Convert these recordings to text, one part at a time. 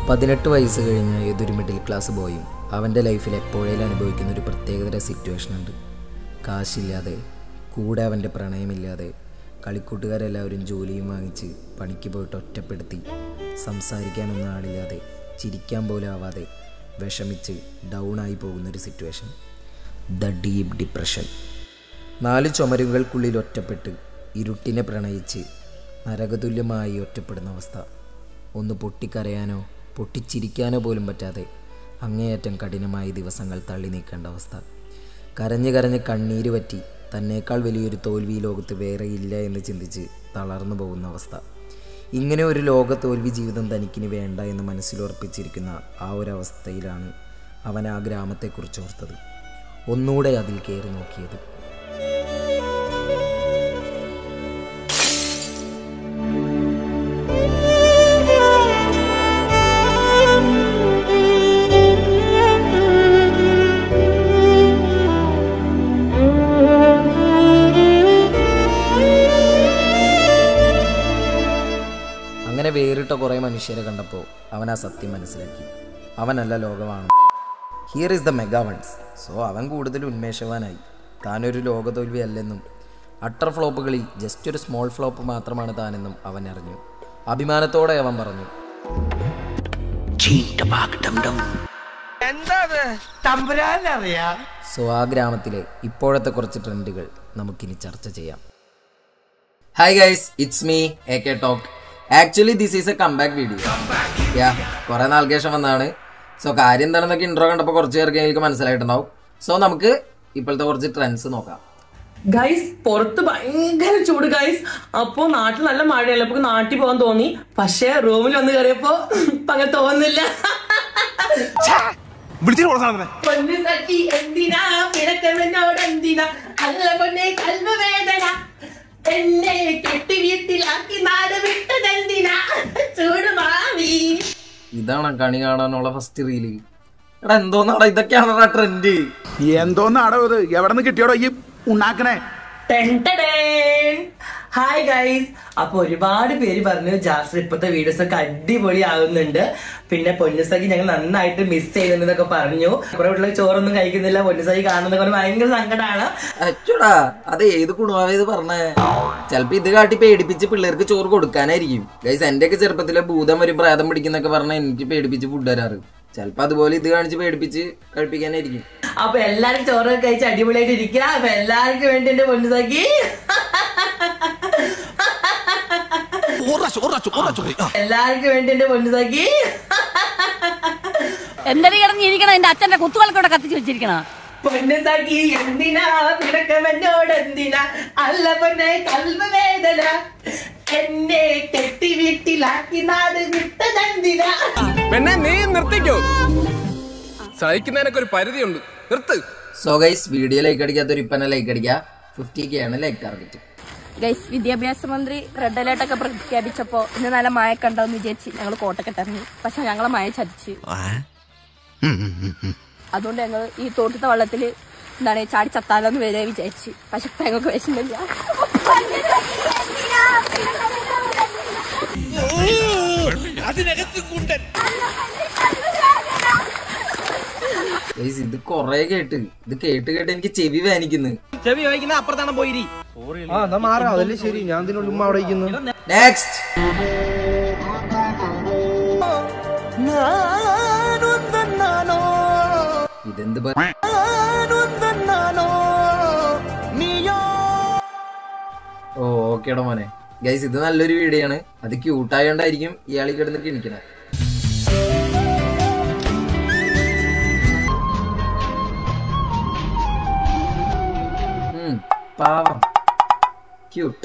പതിനെട്ട് വയസ്സ് കഴിഞ്ഞ ഏതൊരു മിഡിൽ ക്ലാസ് ബോയും അവൻ്റെ ലൈഫിൽ എപ്പോഴേലും അനുഭവിക്കുന്ന ഒരു പ്രത്യേകതര സിറ്റുവേഷൻ ഉണ്ട് കാശില്ലാതെ കൂടെ അവൻ്റെ പ്രണയമില്ലാതെ കളിക്കൂട്ടുകാരെല്ലാവരും ജോലിയും വാങ്ങിച്ച് പണിക്ക് പോയിട്ട് ഒറ്റപ്പെടുത്തി സംസാരിക്കാനൊന്നും ആളില്ലാതെ ചിരിക്കാൻ പോലും ആവാതെ വിഷമിച്ച് ഡൗൺ ആയി പോകുന്നൊരു സിറ്റുവേഷൻ ദ ഡീപ്പ് ഡിപ്രഷൻ നാല് ചുമരുകൾക്കുള്ളിൽ ഒറ്റപ്പെട്ട് ഇരുട്ടിനെ പ്രണയിച്ച് നരകതുല്യമായി ഒറ്റപ്പെടുന്ന അവസ്ഥ ഒന്ന് പൊട്ടിക്കരയാനോ പൊട്ടിച്ചിരിക്കാനോ പോലും പറ്റാതെ അങ്ങേയറ്റം കഠിനമായ ദിവസങ്ങൾ തള്ളി നീക്കേണ്ട അവസ്ഥ കരഞ്ഞ് കരഞ്ഞ് കണ്ണീര് പറ്റി തന്നേക്കാൾ വലിയൊരു തോൽവി ഈ ലോകത്ത് വേറെ ഇല്ല എന്ന് ചിന്തിച്ച് തളർന്നു പോകുന്ന അവസ്ഥ ഇങ്ങനെ ഒരു ലോക തോൽവി ജീവിതം തനിക്കിനി വേണ്ട എന്ന് മനസ്സിലുറപ്പിച്ചിരിക്കുന്ന ആ ഒരു അവസ്ഥയിലാണ് അവൻ ആ ഗ്രാമത്തെക്കുറിച്ച് ഓർത്തത് ഒന്നുകൂടെ അതിൽ കയറി നോക്കിയത് അങ്ങനെ വേറിട്ട കുറേ മനുഷ്യരെ കണ്ടപ്പോൾ അവൻ ആ സത്യം മനസ്സിലാക്കി അവനല്ല ലോകമാണ് here is the mega ones so അവൻ കൂടുതൽ ഉന്മേഷവാനായി താനൊരു ലോക തോൽവി അല്ലെന്നും അട്ടർ ഫ്ലോപ്പുകളിൽ ജസ്റ്റ് ഒരു സ്മോൾ ഫ്ലോപ്പ് മാത്രമാണ് താനെന്നും അവൻ അറിഞ്ഞു അഭിമാനത്തോടെ അവൻ പറഞ്ഞു സോ ആ ഗ്രാമത്തിലെ ഇപ്പോഴത്തെ കുറച്ച് ട്രെൻഡുകൾ നമുക്കിനി ചർച്ച ചെയ്യാം hi guys it's me A K talk actually this is a comeback video yeah കുറെ നാൾക്ക് ശേഷം വന്നതാണ് സോ കാര്യം എന്താണെന്നൊക്കെ ഇൻട്രോ കണ്ടപ്പോൾ കുറച്ച് പേർക്ക് എനിക്ക് മനസ്സിലായിട്ടുണ്ടാവും സോ നമുക്ക് ഇപ്പോഴത്തെ കുറച്ച് ട്രെൻഡ്സ് നോക്കാം ഗൈസ് പുറത്ത് ഭയങ്കര ചൂട് ഗൈസ് അപ്പോ നാട്ടിൽ നല്ല മഴയല്ല അപ്പൊ നാട്ടിൽ പോകാൻ തോന്നി പക്ഷേ റൂമിൽ വന്ന് കയറിയപ്പോ ഇപ്പൊ അങ്ങനെ തോന്നുന്നില്ല പൊന്നു സഖി എന്തിനാ പിഴക്കവനോട് എന്തിനാ അല്ല പൊന്നെ കൽവവേദന എന്നെ കെട്ടി വീട്ടിലാക്കി നാട് വിട്ടതെന്തിനാ ചൂട് മാവി ഇതാണ് കണി കാണാനുള്ള ഫസ്റ്റ് റീല് എടാ എന്തോന്നാടാ ഇതൊക്കെയാണോടാ ട്രെൻഡ് എന്തോന്നാടോ ഇത് എവിടെ നിന്ന് കിട്ടിയോടോ ഈ ഉണ്ടാക്കണേ ഹായ് ഗൈസ് അപ്പൊ ഒരുപാട് പേര് പറഞ്ഞു ജാസ്മിൻ ഇപ്പത്തെ വീഡിയോസ് ഒക്കെ അടിപൊളി ആകുന്നുണ്ട് പിന്നെ പൊന്നുസഖി ഞങ്ങൾ നന്നായിട്ട് മിസ് ചെയ്യുന്നുണ്ടെന്നൊക്കെ പറഞ്ഞു കുറെ വീട്ടിലെ ചോറൊന്നും കഴിക്കുന്നില്ല പൊന്നുസഖി കാണുന്ന ഭയങ്കര സങ്കടമാണ് അച്ചോടാ അത് ഏത് കുണുവാവേത് പറഞ്ഞേ ചെലപ്പോ ഇത് കാട്ടി പേടിപ്പിച്ച് പിള്ളേർക്ക് ചോറ് കൊടുക്കാനായിരിക്കും ഗൈസ് എന്റെ ഒക്കെ ചെറുപ്പത്തിലെ ഭൂതം ഒരു പ്രേതം പിടിക്കുന്നൊക്കെ പറഞ്ഞ എനിക്ക് പേടിപ്പിച്ച് ഫുഡ് തരാറ് ചെലപ്പോ അതുപോലെ ഇത് കാണിച്ച് പേടിപ്പിച്ച് കഴിപ്പിക്കാനായിരിക്കും അപ്പൊ എല്ലാരും ചോറൊക്കെ കഴിച്ച് അടിപൊളിയായിട്ട് ഇരിക്കുക അപ്പൊ എല്ലാവർക്കും വേണ്ടി എന്റെ പൊന്നുസഖി എല്ലാവർക്കും വേണ്ടി എന്റെ പൊന്നുസഖി എന്തൊരു കിടന്നിരിക്കണം എന്റെ അച്ഛന്റെ കുത്തുകൾക്കൂടെ കത്തിച്ച് വെച്ചിരിക്കണ പൊന്നുസഖി എന്തിനാ പിടക്കവനോട് എന്തിനാ അല്ല പൊന്നെ കൽവവേദന എന്നെ കെട്ടി വീട്ടിലാക്കി നാട് വിട്ടതെന്തിനാ പെണ്ണെ നീ നിർത്തിക്കോ സഹിക്കുന്നതിനൊക്കെ ഒരു പരിധിയുണ്ട് നിർത്ത് സോ ഗൈസ് വീഡിയോ ലൈക്ക് അടിക്കാത്തൊരു ഇപ്പന്നെ ലൈക്ക് അടിക്കുക ഫിഫ്റ്റി കെ ആണ് ലൈക്ക് ടാർഗറ്റ് ഗൈസ് വിദ്യാഭ്യാസ മന്ത്രി റെഡ് അലേർട്ട് ഒക്കെ പ്രഖ്യാപിച്ചപ്പോ ഇന്ന് നല്ല മഴ കണ്ടോന്ന് വിചാരിച്ച് ഞങ്ങൾ കോട്ടൊക്കെ ഇറങ്ങി പക്ഷെ ഞങ്ങളെ മഴ ചതിച്ച് അതുകൊണ്ട് ഞങ്ങൾ ഈ തോട്ടത്തെ വെള്ളത്തില് എന്താണ് ചാടി ചത്താലോന്ന് വരെ വിചാരിച്ച് പക്ഷെ ഇപ്പൊ ഞങ്ങൾക്ക് വിഷമില്ല ഗൈസ് ഇത് കൊറേ കേട്ട് ഇത് കേട്ട് കേട്ട് എനിക്ക് ചെവി വേനിക്കുന്നു ചെവി വഹിക്കുന്ന അപ്പുറത്താണ് പോയിരി നെക്സ്റ്റ് ഇതെന്ത് പ- ഓ ഓക്കേടാ മോനെ ഗൈസ് ഇത് നല്ലൊരു വീഡിയോ ആണ് അത് ക്യൂട്ടായോണ്ടായിരിക്കും ഇയാൾ കിടന്ന് കിണിക്കണേ ഉം, പാവം ക്യൂട്ട്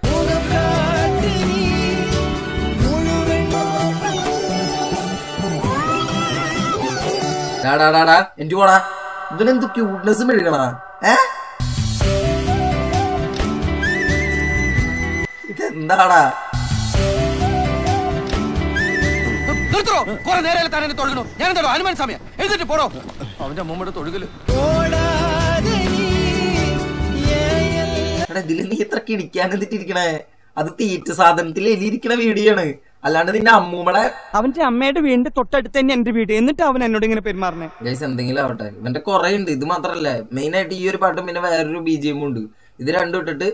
ടാടാടാടാ എനിക്ക് പോടാ ഇതിനെന്ത് ക്യൂട്ട്നെസ് മെഴുകണ ഏ ഇതെന്താടാ നിർത്തോ കുറെ നേരം താൻ എന്നെ തൊഴുകണോ ഞാൻ എന്താണോ ഹനുമാൻ സമയം എഴുതിട്ട് പോടോ അവന്റെ മുമ്പ് തൊഴുകല് എടാ ഇതില് നീ ഇത്ര കിണിക്കാൻ എന്നിട്ടിരിക്കണേ അത് തീറ്റ സാധനത്തിൽ എലിയിരിക്കണ വീഡിയോ ആണ് അല്ലാണ്ട് നിന്റെ അമ്മൂമ്മടെ അവന്റെ അമ്മയുടെ വീടിന്റെ തൊട്ടടുത്ത് തന്നെ എന്റെ വീട് എന്നിട്ട് അവൻ എന്നോട് ഇങ്ങനെ പെരുമാറണേ ഗൈസ് എന്തെങ്കിലും ആവട്ടെ ഇവന്റെ കുറെ ഉണ്ട് ഇത് മാത്രല്ല മെയിൻ ആയിട്ട് ഈ ഒരു പാട്ടും പിന്നെ വേറൊരു ബി ജി എമ്മും ഉണ്ട് ഇത് രണ്ടും ഇട്ടിട്ട്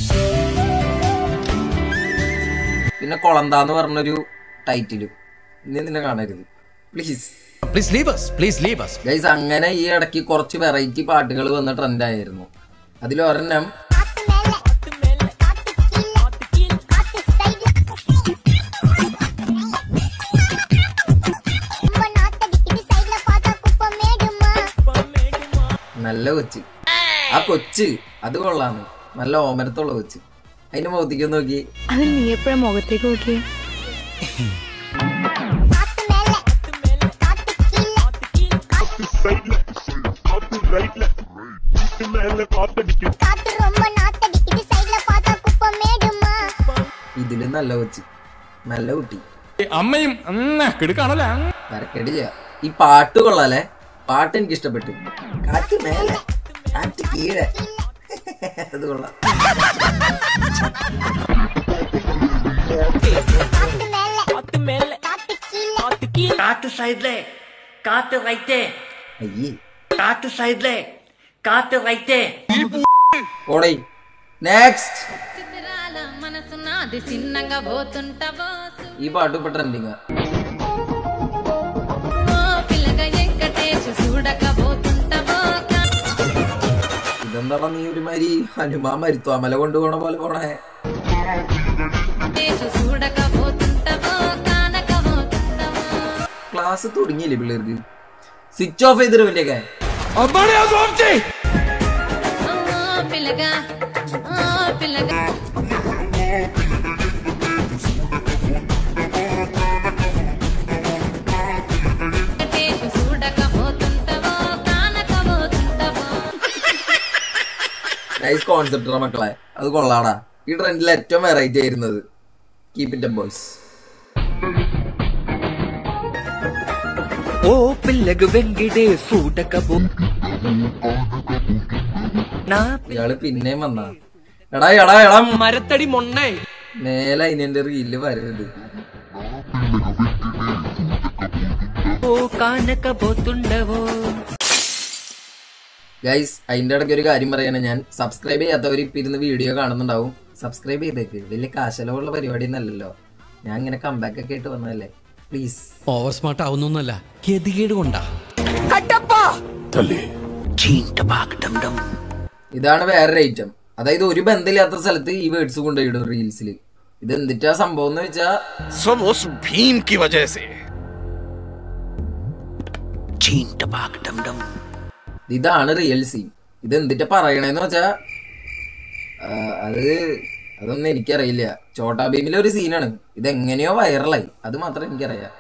പിന്നെ കൊളന്താന്ന് പറഞ്ഞൊരു ടൈറ്റിലും ഇനി നിന്നെ കാണരുത് please please leave us please leave us guys അങ്ങനെ ഈ ഇടയ്ക്ക് കുറച്ച് വെറൈറ്റി പാട്ടുകൾ വന്ന ട്രെൻഡ് ആയിരുന്നു അതിലൊരെണ്ണം നല്ല കൊച്ച് ആ കൊച്ച് അത് കൊള്ളാന്ന് നല്ല ഓമനത്തുള്ള കൊച്ച് അതിന്റെ മുഖത്തേക്ക് നോക്കി അതിൽ നീ എപ്പോഴും മുഖത്തേക്ക് നോക്കിയേ ഇതിലും നല്ല കൊച്ച് നല്ല കുട്ടി അമ്മയും കിടക്കാണല്ലേ തരക്കേടില്ല ഈ പാട്ട് കൊള്ളാലേ പാട്ട് എനിക്ക് ഇഷ്ടപ്പെട്ടു കാറ്റ് മേലെ കാറ്റ് കീഴെ അത് കൊള്ളാം കാറ്റ് സൈഡിലെ കാറ്റ് റൈറ്റേ അയ്യേ കാറ്റ് സൈഡിലെ കാറ്റ് റൈറ്റേ ഓടേ നെക്സ്റ്റ് మనసున్నది చిన్నగా పోతుంటావో ഈ പാട്ട് ഇപ്പൊ ട്രെൻഡിങ് పిల్లగా ఎక్కటేసి చూడకపోతుంటావో ഇതെന്താടാ നീ ഒരുമാതിരി ഹനുമാൻ മരുത്വാമല കൊണ്ടുപോണ പോലെ പോണേ కాటేసి చూడకపోతుంటావో కానకపోతుంటావో ക്ലാസ് തുടങ്ങിയില്ലേ പിള്ളേർക്ക് സ്വിച്ച് ഓഫ് ചെയ്തിട്ട് വലിയൊക്കെ ఓ పిల్లగా ఓ పిల్లగా ఎక్కటేసి చూడకపోతుంటావో కానకపోతుంటావో നൈസ് കോൺസെപ്റ്റ് മക്കളെ അത് കൊള്ളാടാ ഈ ട്രെൻഡിൽ ഏറ്റവും വെറൈറ്റി ആയിരുന്നത് കീപ് ഇറ്റ് ബോയ്സ് ఓ పిల్లగు వెంగిడే సూటకబో నా ഇയാള് പിന്നെയും വന്നാ എടാ എടാ എടാ മരത്തടി മൊണ്ണേ മേലെ അതിന്റെ റീല് വരരുത് ఓ కానకబోతుండవో ഗൈസ് അതിന്റെ ഇടയ്ക്ക് ഒരു കാര്യം പറയണേ ഞാൻ സബ്സ്ക്രൈബ് ചെയ്യാത്തവർ ഇപ്പൊ ഇരുന്ന് വീഡിയോ കാണുന്നുണ്ടാവും സബ്സ്ക്രൈബ് ചെയ്തേക്ക് വലിയ കാശലവുള്ള പരിപാടി ഒന്നല്ലല്ലോ ഞാൻ ഇങ്ങനെ കമ്പാക്ക് ഒക്കെ ആയിട്ട് വന്നതല്ലേ പ്ലീസ് ഓവർ സ്മാർട്ട് ആവുന്നൊന്നല്ല ഗതികേട് കൊണ്ടാ ഇതാണ് വേറൊരു ഐറ്റം അതായത് ഒരു ബന്ധമില്ലാത്ത സ്ഥലത്ത് ഈ വേർഡ്സ് കൊണ്ടുപോയിടും റീൽസിൽ ഇത് എന്തിട്ടാ സംഭവം എന്ന് വെച്ചാ सब उस भीम की वजह से ഇതാണ് റിയൽ സീൻ ഇത് എന്തിട്ടാ പറയണേന്ന് വെച്ചാ ആ, അത് അതൊന്നും എനിക്കറിയില്ല ചോട്ടാ ഭീമിലെ ഒരു സീനാണ് ഇത് എങ്ങനെയോ വൈറലായി അത് മാത്രം എനിക്കറിയാം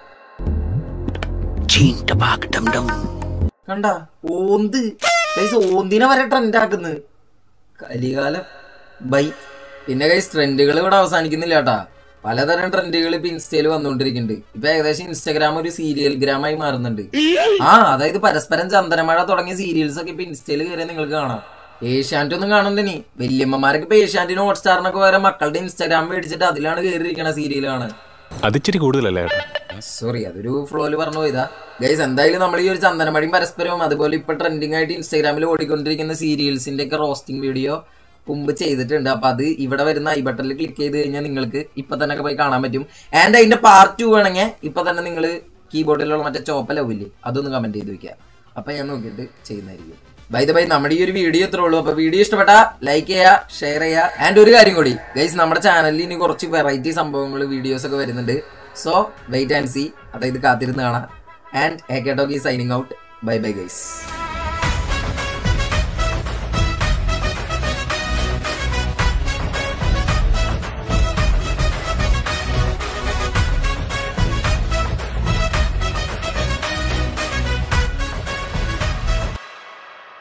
കണ്ട ഓന്ത് ഗൈസ് ഓന്തിനെ വരെ ട്രെൻഡ് ആക്കുന്നു കലികാലം ബൈ പിന്നെ ഗൈസ് ട്രെൻഡുകൾ ഇവിടെ അവസാനിക്കുന്നില്ല കേട്ടാ പലതരം ട്രെൻഡുകൾ ഇപ്പൊ ഇൻസ്റ്റയിൽ വന്നുകൊണ്ടിരിക്കുന്നുണ്ട് ഇപ്പൊ ഏകദേശം ഇൻസ്റ്റാഗ്രാം ഒരു സീരിയൽ ഗ്രാമായി മാറുന്നുണ്ട് ആ അതായത് പരസ്പരം ചന്ദനമഴ തുടങ്ങിയ സീരിയൽസ് ഒക്കെ ഇപ്പൊ ഇൻസ്റ്റയിൽ കയറിയാൽ നിങ്ങൾക്ക് കാണാം ഏഷ്യാനെറ്റ് ഒന്നും കാണണ്ട ഇനി വല്യമ്മമാരൊക്കെ ഇപ്പൊ ഏഷ്യാനെറ്റിന് ഹോട്ട്സ്റ്റാറിനൊക്കെ വരെ മക്കളുടെ ഇൻസ്റ്റാഗ്രാം മേടിച്ചിട്ട് അതിലാണ് കയറിയിരിക്കണ സീരിയൽ കാണാൻ അതിച്ചിരി കൂടുതലല്ലേ സോറി അതൊരു ഫ്ലോയില് പറഞ്ഞു പോയതാ ഗൈസ് എന്തായാലും നമ്മൾ ഈ ഒരു ചന്ദനമടിയും പരസ്പരവും അതുപോലെ ഇപ്പൊ ട്രെൻഡിങ് ആയിട്ട് ഇൻസ്റ്റാഗ്രാമിൽ ഓടിക്കൊണ്ടിരിക്കുന്ന സീരിയൽസിന്റെ ഒക്കെ റോസ്റ്റിംഗ് വീഡിയോ മുമ്പ് ചെയ്തിട്ടുണ്ട് അപ്പൊ അത് ഇവിടെ വരുന്ന ഐ ബട്ടണിൽ ക്ലിക്ക് ചെയ്ത് കഴിഞ്ഞാൽ നിങ്ങൾക്ക് ഇപ്പൊ തന്നെ ഒക്കെ പോയി കാണാൻ പറ്റും ആൻഡ് അതിന്റെ പാർട്ട് ടു വേണമെങ്കിൽ ഇപ്പൊ തന്നെ നിങ്ങൾ കീബോർഡിലുള്ള മറ്റേ ചോപ്പ ലവില്ലേ അതൊന്ന് കമന്റ് ചെയ്ത് വെക്കുക അപ്പൊ ഞാൻ നോക്കിയിട്ട് ചെയ്യുന്നതായിരിക്കും ബൈ ദ ബൈ നമ്മുടെ ഈ ഒരു വീഡിയോ ഇത്രേ ഉള്ളൂ അപ്പൊ വീഡിയോ ഇഷ്ടപ്പെട്ട ലൈക്ക് ചെയ്യുക ഷെയർ ചെയ്യുക ആൻഡ് ഒരു കാര്യം കൂടി ഗൈസ് നമ്മുടെ ചാനലിൽ ഇനി കുറച്ച് വെറൈറ്റി സംഭവങ്ങൾ വീഡിയോസ് ഒക്കെ വരുന്നുണ്ട് സോ വെയിറ്റ് ആൻഡ് സി അതായത് കാത്തിരുന്ന് കാണാം and A K talkie signing out bye bye guys